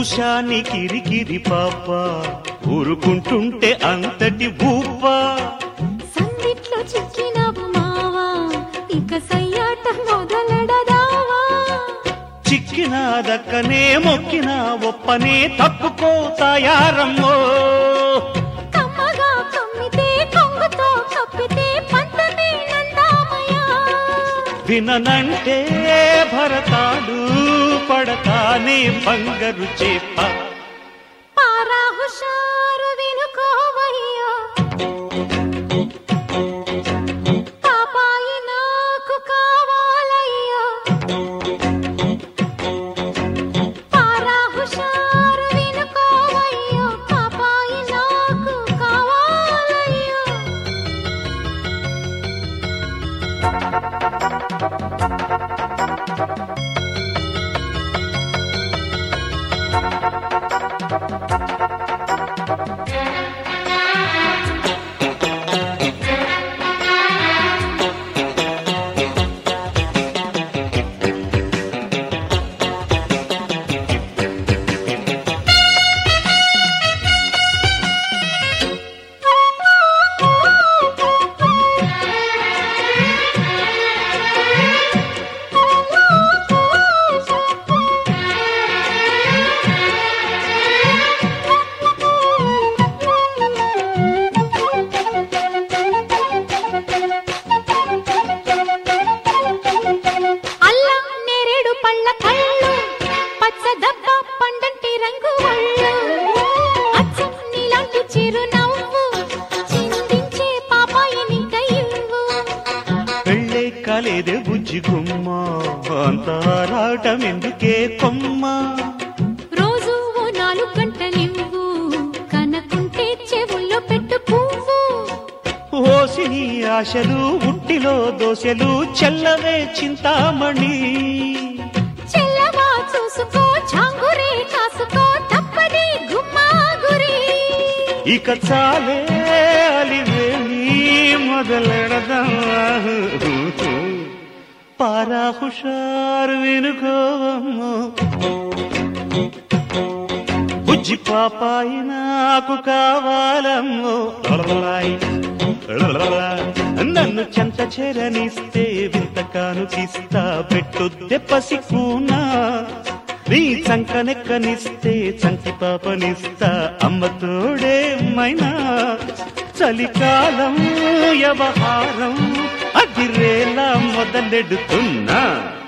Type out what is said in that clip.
ఉషాని కిరికిరి పాప ఊరుకుంటుంటే అంతటి ఊప సందిట్లో చిక్కినవు మావా ఇక సయ్యాట మొదలెడదావా చిక్కిన దక్కనే మొక్కిన ఒప్పనే తప్పుకో తయారమ్మో కమ్మగా కమ్మితే కొంగుతో కప్పితే పంతనే నందామయ్యా విననంటే భరతాడు పడతానే బంగరు చేప పారా హుషారు వినుకోవయ్యా పాపాయి నాకు కావాలయ్యా పారా హుషారు వినుకోవయ్యా పాపాయి నాకు కావాలయ్యా అల్లం నేరేడు పళ్ళ కళ్ళు పచ్చ దబ్బ పండంటి రంగు ఒళ్ళు అచ్చం నీలాంటి చిరునవ్వు చిందించే పాపాయిని కయ్యవు పెళ్ళే కాలేదే బుజ్జి గుమ్మ అంతారాటం ఎందుకే కొమ్మ రోజు ఓ నాలుగు గంటలివ్వు కనకుంటే చెవుల్లో పెట్టు పువ్వు ఓసి నీ ఆశలు ఉట్టిలో దోశలు చెల్లవే చింతామణి చెల్లవా చూసుకో చాంగురే కాసుకో తప్పది గుమ్మా గురి ఇక చాలే అలివేణి మొదలెడదా పారా హుషారు వినుకోవమ్మో బుజ్జి పాపాయి నాకు కావాలమ్మో లలలలాయ్, లలలలా. నన్ను చెంత చేరనిస్తే వింత కానుకిస్తా పెట్టొద్దె పసికూనా నీ చంకనెక్కనిస్తే చంటి పాపనిస్తా అమ్మ తోడే మైనా చలికాలం వ్యవహారం అదిరేలా మొదలెడుతున్నా